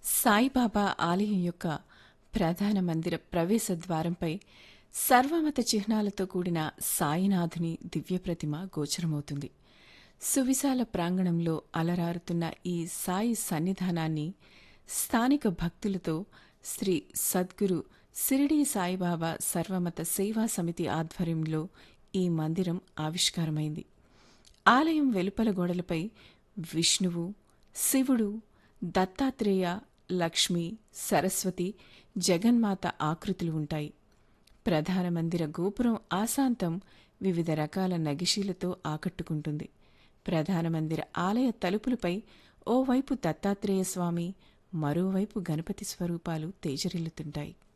సాయిబాబా ఆలయం యొక్క ప్రధాన మందిర ప్రవేశ ద్వారంపై సర్వమత చిహ్నాలతో కూడిన సాయినాథుని దివ్యప్రతిమ గోచరమవుతుంది సువిశాల ప్రాంగణంలో అలరారుతున్న ఈ సాయి సన్నిధానాన్ని స్థానిక భక్తులతో శ్రీ సద్గురు సిరిడి సాయిబాబా సర్వమత సేవా సమితి ఆధ్వర్యంలో ఈ మందిరం ఆవిష్కారమైంది ఆలయం వెలుపల గోడలపై విష్ణువు శివుడు దత్తాత్రేయ లక్ష్మి సరస్వతి జగన్మాత ఆకృతులు ఉంటాయి ప్రధాన మందిర గోపురం ఆశాంతం వివిధ రకాల నగిషీలతో ఆకట్టుకుంటుంది ప్రధాన మందిర ఆలయ తలుపులపై ఓవైపు దత్తాత్రేయ స్వామి మరోవైపు గణపతి స్వరూపాలు తేజరిల్లుతుంటాయి